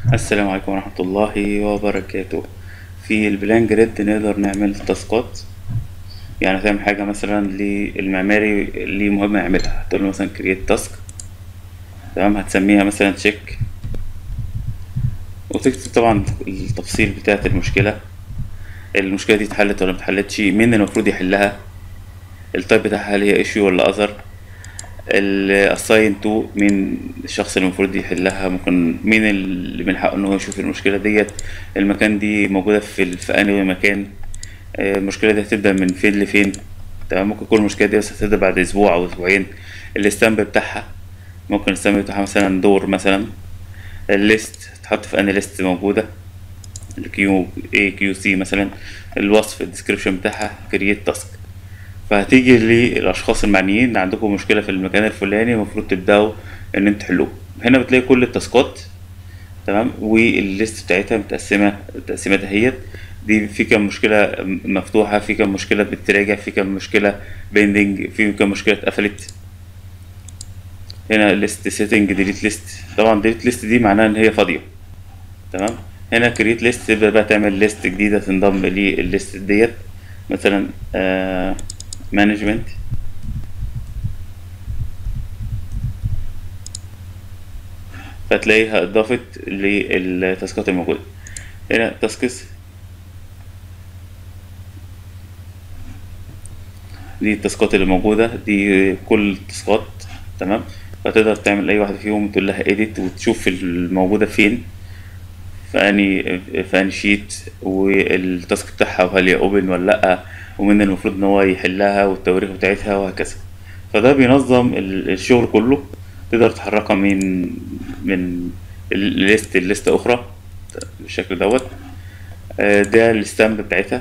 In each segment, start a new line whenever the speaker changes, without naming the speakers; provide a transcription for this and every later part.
السلام عليكم ورحمة الله وبركاته في البلان جريد نقدر نعمل تاسكات يعني تعمل حاجة مثلا للمعماري ليه مهمة يعملها تقول له مثلا create task تمام هتسميها مثلا check وتكتب طبعا التفصيل بتاعة المشكلة المشكلة دي اتحلت ولا متحلتش مين المفروض يحلها التايب بتاعها هل هي issue ولا other ال assign to مين الشخص اللي المفروض يحلها ممكن مين اللي من حقه ان هو يشوف المشكلة ديت المكان دي موجودة في ال- في انهي مكان آه، المشكلة دي هتبدأ من فين لفين تمام ممكن يكون المشكلة دي بس هتبدأ بعد أسبوع أو أسبوعين الستامب بتاعها ممكن الستامب بتاعها مثلا دور مثلا الليست تحط في أنهي ليست موجودة الكيو اي كيو سي مثلا الوصف الديسكريبشن بتاعها كرييت تاسك فهتيجي للاشخاص المعنيين عندكم مشكله في المكان الفلاني المفروض تبداوا ان انتوا تحلوه هنا بتلاقي كل التاسكات تمام والليست بتاعتها متقسمه التقسيمات اهيت دي في كام مشكله مفتوحه في كام مشكله بتراجع في كام مشكله بيندنج في كام مشكله اتقفلت هنا ليست سيتنج ديليت ليست طبعا ديليت ليست دي معناها ان هي فاضيه تمام هنا كريت ليست تبدا بقى تعمل ليست جديده تنضم للليست ديت مثلا مانجمنت فتلاقيها اضافت للتاسكات الموجوده هنا تاسكس دي التاسكات اللي موجوده دي كل التاسكات تمام فتقدر تعمل اي واحده فيهم تقول لها edit وتشوف الموجوده فين في اني في اني شيت والتاسك بتاعها وهل هي اوبن ولا لا ومين المفروض ان هو يحلها والتواريخ بتاعتها وهكذا فده بينظم ال- الشغل كله تقدر تحركها من من الليست لليست اخرى بالشكل دوت آه، ده الستامب بتاعتها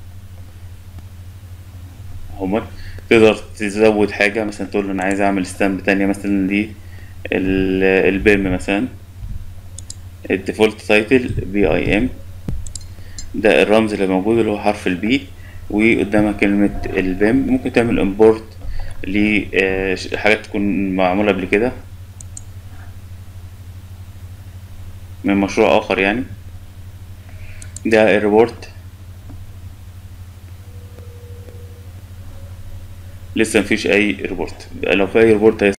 هما تقدر تزود حاجة مثلا تقول له أنا عايز أعمل ستامب تانية مثلا دي البيم مثلا الديفولت تايتل بي اي ام ده الرمز اللي موجود اللي هو حرف البي وقدامها كلمة البيم ممكن تعمل امبورت لحاجات تكون معمولة قبل كده من مشروع آخر يعني ده الريبورت لسه مفيش أي ريبورت لو في أي ريبورت